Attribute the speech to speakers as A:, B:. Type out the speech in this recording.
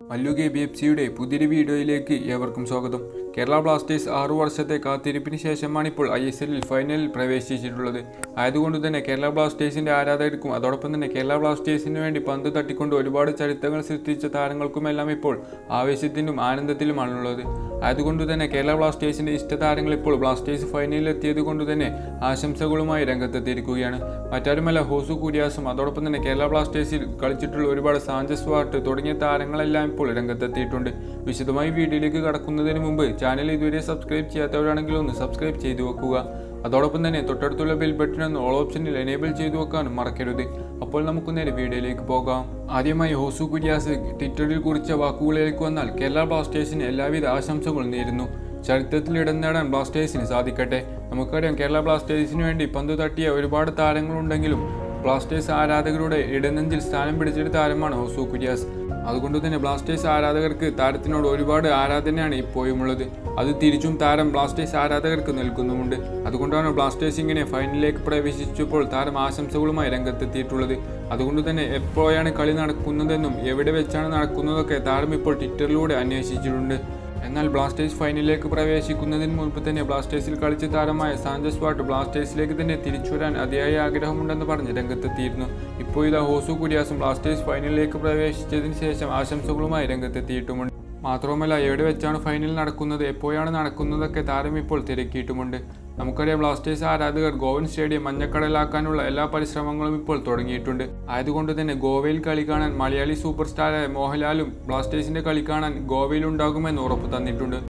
A: Mallu K B F സിയുടെ പുതിയൊരു വീഡിയോയിലേക്ക് ഏവർക്കും സ്വാഗതം കേരള ബ്ലാസ്റ്റേഴ്സ് ആറു വർഷത്തെ കാത്തിരിപ്പിന് ശേഷമാണ് ഇപ്പോൾ ഐ എസ് എല്ലിൽ ഫൈനലിൽ പ്രവേശിച്ചിട്ടുള്ളത് ആയതുകൊണ്ട് തന്നെ കേരള ബ്ലാസ്റ്റേഴ്സിന്റെ ആരാധകർക്കും അതോടൊപ്പം തന്നെ കേരള ബ്ലാസ്റ്റേഴ്സിന് വേണ്ടി പന്ത് തട്ടിക്കൊണ്ട് ഒരുപാട് ചരിത്രങ്ങൾ സൃഷ്ടിച്ച താരങ്ങൾക്കുമെല്ലാം ഇപ്പോൾ ആവേശത്തിലും ആനന്ദത്തിലുമാണുള്ളത് ആയതുകൊണ്ട് തന്നെ കേരള ബ്ലാസ്റ്റേഴ്സിന്റെ ഇഷ്ടതാരങ്ങൾ ഇപ്പോൾ ബ്ലാസ്റ്റേഴ്സ് ഫൈനലിൽ എത്തിയത് കൊണ്ട് തന്നെ ആശംസകളുമായി രംഗത്തെത്തിയിരിക്കുകയാണ് മറ്റാരുമല്ല ഹോസു കുര്യാസും അതോടൊപ്പം തന്നെ കേരള ബ്ലാസ്റ്റേഴ്സിൽ കളിച്ചിട്ടുള്ള ഒരുപാട് സാഞ്ചസ് വാർട്ട് തുടങ്ങിയ താരങ്ങളെല്ലാം ഇപ്പോൾ രംഗത്തെത്തിയിട്ടുണ്ട് വിശദമായി വീഡിയോയിലേക്ക് കടക്കുന്നതിന് മുമ്പ് ചാനൽ ഇതുവരെ സബ്സ്ക്രൈബ് ചെയ്യാത്തവരാണെങ്കിൽ ഒന്ന് സബ്സ്ക്രൈബ് ചെയ്തു വെക്കുക അതോടൊപ്പം തന്നെ തൊട്ടടുത്തുള്ള ബെൽ ബട്ടൺ ഒന്ന് ഓൾ ഓപ്ഷനിൽ എനേബിൾ ചെയ്തു വെക്കാനും മറക്കരുത് അപ്പോൾ നമുക്ക് നേരെ വീഡിയോയിലേക്ക് പോകാം ആദ്യമായി ഹോസു കുര്യാസ് ട്വിറ്ററിൽ കുറിച്ച വാക്കുകളിലേക്ക് വന്നാൽ കേരള ബ്ലാസ്റ്റേഴ്സിന് എല്ലാവിധ ആശംസകളും നേരുന്നു ചരിത്രത്തിൽ ഇടം നേടാൻ ബ്ലാസ്റ്റേഴ്സിന് സാധിക്കട്ടെ നമുക്കറിയാം കേരള ബ്ലാസ്റ്റേഴ്സിന് വേണ്ടി പന്ത് തട്ടിയ ഒരുപാട് താരങ്ങളുണ്ടെങ്കിലും ബ്ലാസ്റ്റേഴ്സ് ആരാധകരുടെ ഇടനെഞ്ചിൽ സ്ഥാനം പിടിച്ചൊരു താരമാണ് ഹോസു കുര്യാസ് അതുകൊണ്ട് തന്നെ ബ്ലാസ്റ്റേഴ്സ് ആരാധകർക്ക് താരത്തിനോട് ഒരുപാട് ആരാധനയാണ് ഇപ്പോഴുമുള്ളത് അത് തിരിച്ചും താരം ബ്ലാസ്റ്റേഴ്സ് ആരാധകർക്ക് നൽകുന്നുമുണ്ട് അതുകൊണ്ടാണ് ബ്ലാസ്റ്റേഴ്സ് ഇങ്ങനെ ഫൈനലിലേക്ക് പ്രവേശിച്ചപ്പോൾ താരം ആശംസകളുമായി രംഗത്തെത്തിയിട്ടുള്ളത് അതുകൊണ്ട് തന്നെ എപ്പോഴാണ് കളി നടക്കുന്നതെന്നും എവിടെ വെച്ചാണ് നടക്കുന്നതൊക്കെ താരം ഇപ്പോൾ ട്വിറ്ററിലൂടെ അന്വേഷിച്ചിട്ടുണ്ട് എന്നാൽ ബ്ലാസ്റ്റേഴ്സ് ഫൈനലിലേക്ക് പ്രവേശിക്കുന്നതിന് മുൻപ് തന്നെ ബ്ലാസ്റ്റേഴ്സിൽ കളിച്ച താരമായ സാഞ്ചസ് വാട്ട് ബ്ലാസ്റ്റേഴ്സിലേക്ക് തന്നെ തിരിച്ചു വരാൻ അതിയായ ആഗ്രഹമുണ്ടെന്ന് പറഞ്ഞ് രംഗത്തെത്തിയിരുന്നു ഇപ്പോൾ ഇതാ ഹോസു കുര്യാസും ബ്ലാസ്റ്റേഴ്സ് ഫൈനലിലേക്ക് പ്രവേശിച്ചതിന് ശേഷം ആശംസകളുമായി രംഗത്തെത്തിയിട്ടുമുണ്ട് മാത്രവുമല്ല എവിടെ വെച്ചാണ് ഫൈനൽ നടക്കുന്നത് എപ്പോഴാണ് നടക്കുന്നതൊക്കെ താരം ഇപ്പോൾ തിരക്കിയിട്ടുമുണ്ട് നമുക്കറിയാം ബ്ലാസ്റ്റേഴ്സ് ആരാധകർ ഗോവൻ സ്റ്റേഡിയം മഞ്ഞക്കടലാക്കാനുള്ള എല്ലാ പരിശ്രമങ്ങളും ഇപ്പോൾ തുടങ്ങിയിട്ടുണ്ട് ആയതുകൊണ്ട് തന്നെ ഗോവയിൽ കളി കാണാൻ മലയാളി സൂപ്പർ സ്റ്റാറായ മോഹൻലാലും ബ്ലാസ്റ്റേഴ്സിന്റെ കളി കാണാൻ ഗോവയിൽ ഉണ്ടാകുമെന്ന് ഉറപ്പ് തന്നിട്ടുണ്ട്